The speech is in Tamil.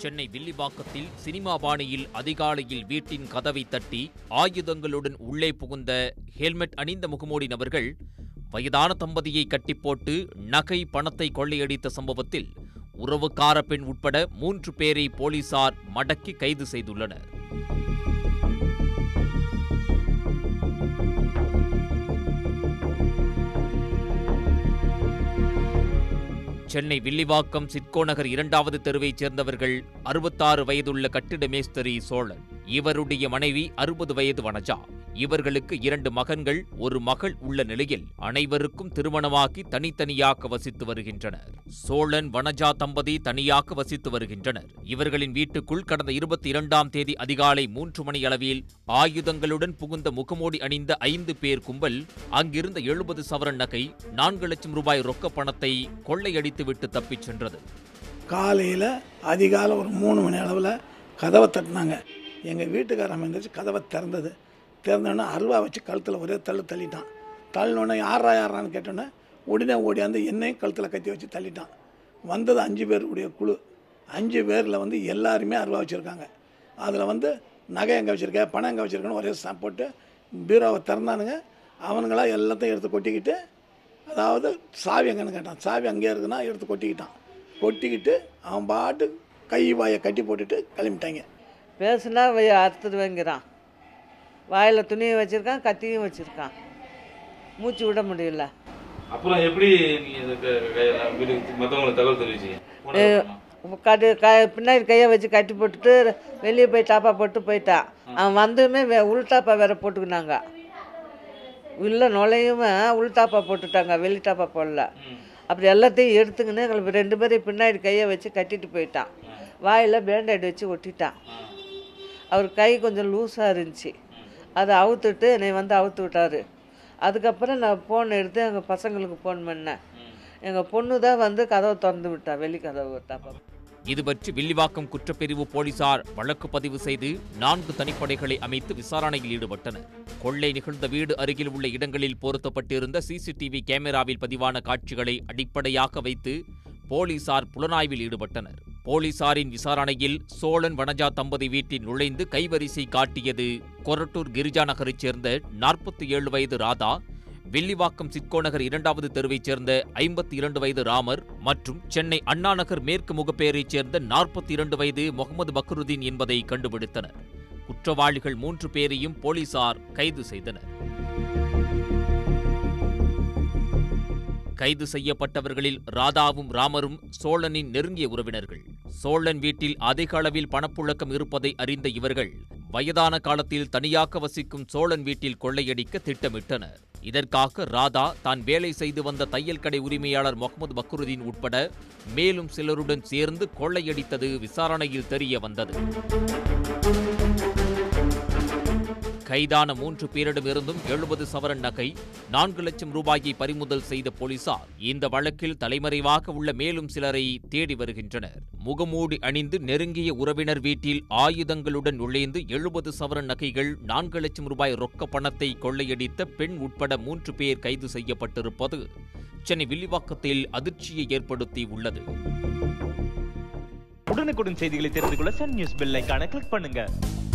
சென்னை வில்லிவாக்கத்தில் சினிமா பாணியில் அதிகாலையில் வீட்டின் கதவை தட்டி ஆயுதங்களுடன் உள்ளே புகுந்த ஹெல்மெட் அணிந்த முகமூடி நபர்கள் வயதான தம்பதியை கட்டிப்போட்டு நகை பணத்தை கொள்ளையடித்த சம்பவத்தில் உறவுக்கார பெண் உட்பட மூன்று பேரை போலீசார் மடக்கி கைது செய்துள்ளனர் சென்னை வில்லிவாக்கம் சிட்கோ நகர் இரண்டாவது தெருவைச் சேர்ந்தவர்கள் அறுபத்தாறு வயதுள்ள கட்டிட மேஸ்திரி சோழன் இவருடைய மனைவி அறுபது வயது வனஜா இவர்களுக்கு இரண்டு மகன்கள் ஒரு மகள் உள்ள நிலையில் அனைவருக்கும் திருமணமாக்கி தனித்தனியாக வசித்து வருகின்றனர் சோழன் வனஜா தம்பதி தனியாக வசித்து வருகின்றனர் இவர்களின் வீட்டுக்குள் கடந்த இருபத்தி இரண்டாம் தேதி அதிகாலை மூன்று மணி அளவில் ஆயுதங்களுடன் புகுந்த முகமூடி அணிந்த ஐந்து பேர் கும்பல் அங்கிருந்த எழுபது சவரன் நகை நான்கு லட்சம் ரூபாய் ரொக்க பணத்தை கொள்ளையடித்துவிட்டு தப்பிச் சென்றது காலையில் அதிகாலை ஒரு மூணு மணி அளவில் கதவை தட்டினாங்க எங்கள் வீட்டுக்காரன் எழுந்திரிச்சு கதவை திறந்தது திறந்தோடனே அருவா வச்சு கழுத்தில் ஒரே தள்ளு தள்ளிட்டான் தள்ளினோடனே யாரா யாரான்னு கேட்டோன்னே உடனே ஓடியாந்து என்னையும் கழுத்தில் கத்தி வச்சு தள்ளிட்டான் வந்தது அஞ்சு பேருடைய குழு அஞ்சு பேரில் வந்து எல்லாருமே அருவா வச்சுருக்காங்க அதில் வந்து நகை எங்கே வச்சுருக்க பணம் எங்கே வச்சுருக்கேன்னு ஒரே சா போட்டு பீரோவை திறந்தானுங்க அவனுங்களா எல்லாத்தையும் எடுத்து கொட்டிக்கிட்டு அதாவது சாவி எங்கன்னு கேட்டான் சாவி அங்கேயே இருக்குன்னா எடுத்து கொட்டிக்கிட்டான் கொட்டிக்கிட்டு அவன் பாட்டு கை வாயை கட்டி போட்டுட்டு கிளம்பிட்டாங்க பேசுனா வை- அறுத்துட்டு வைங்கிறான் வாயில் துணியும் வச்சுருக்கான் கத்தியும் வச்சுருக்கான் மூச்சு விட முடியல அப்புறம் எப்படி நீங்க இந்த க- கையெல்லாம் வீட்டுக்கு மற்றவங்களுக்கு தகவல் தெரிவிச்சீங்க ஏ, கட்டு க பின்னாடி கையை வச்சு கட்டி போட்டுட்டு வெளியே போய் டாப்பா போட்டு போயிட்டான் அவன் வந்ததுமே வே உள்டாப்பா வேற போட்டுக்கினாங்க உள்ள நுழையுமே உள்டாப்பா போட்டுட்டாங்க வெளி டாப்பா போடல அப்படி எல்லாத்தையும் எடுத்துக்கின்னு எங்களுக்கு ரெண்டு பேரையும் பின்னாடி கையை வச்சு கட்டிட்டு போயிட்டான் வாயில் பேண்டேட் வச்சு ஒட்டிட்டான் அவர் கை கொஞ்சம் லூஸாக இருந்துச்சு அதை அவுத்துட்டு என்னை வந்து அவுத்து விட்டாரு அதுக்கப்புறம் நான் ஃபோன் எடுத்து எங்கள் பசங்களுக்கு ஃபோன் பண்ணேன் எங்கள் பொண்ணு தான் வந்து கதவை திறந்து விட்டா வெளி கதவு டாப்பா இது பற்றி வில்லிவாக்கம் குற்றப்பிரிவு போலீசார் வழக்கு பதிவு செய்து நான்கு தனிப்படைகளை அமைத்து விசாரணையில் ஈடுபட்டனர் கொள்ளை நிகழ்ந்த வீடு அருகில் உள்ள இடங்களில் பொருத்தப்பட்டிருந்த சிசிடிவி கேமராவில் பதிவான காட்சிகளை அடிப்படையாக வைத்து போலீசார் புலனாய்வில் ஈடுபட்டனர் போலீசாரின் விசாரணையில் சோழன் வனஜா தம்பதி வீட்டில் நுழைந்து கைவரிசை காட்டியது கொரட்டூர் கிரிஜா நகரைச் சேர்ந்த நாற்பத்தி ஏழு வயது ராதா வில்லிவாக்கம் சிட்கோ நகர் இரண்டாவது தெருவைச் சேர்ந்த ஐம்பத்தி இரண்டு வயது ராமர் மற்றும் சென்னை அண்ணா நகர் மேற்கு முகப்பேரைச் சேர்ந்த நாற்பத்தி இரண்டு வயது முகமது பக்ருதீன் என்பதை கண்டுபிடித்தனர் குற்றவாளிகள் மூன்று பேரையும் போலீசார் கைது செய்தனர் கைது செய்யப்பட்டவர்களில் ராதாவும் ராமரும் சோழனின் நெருங்கிய உறவினர்கள் சோழன் வீட்டில் அதிக அளவில் பணப்புழக்கம் இருப்பதை அறிந்த இவர்கள் வயதான காலத்தில் தனியாக வசிக்கும் சோழன் வீட்டில் கொள்ளையடிக்க திட்டமிட்டனர் இதற்காக ராதா தான் வேலை செய்து வந்த தையல் கடை உரிமையாளர் முகமது பக்ருதீன் உட்பட மேலும் சிலருடன் சேர்ந்து கொள்ளையடித்தது விசாரணையில் தெரிய வந்தது கைதான மூன்று பேரிடமிருந்தும் எழுபது சவரன் நகை நான்கு லட்சம் ரூபாயை பறிமுதல் செய்த போலீசார் இந்த வழக்கில் தலைமறைவாக உள்ள மேலும் சிலரை தேடி வருகின்றனர் முகமூடி அணிந்து நெருங்கிய உறவினர் வீட்டில் ஆயுதங்களுடன் நுழைந்து எழுபது சவரன் நகைகள் நான்கு லட்சம் ரூபாய் ரொக்க பணத்தை கொள்ளையடித்த பெண் உட்பட மூன்று பேர் கைது செய்யப்பட்டிருப்பது சென்னை வில்லிவாக்கத்தில் அதிர்ச்சியை ஏற்படுத்தி உள்ளது உடனுக்குடன் செய்திகளை தெரிந்து கொள்ள சன் நியூஸ் பெல் ஐகானை கிளிக் பண்ணுங்க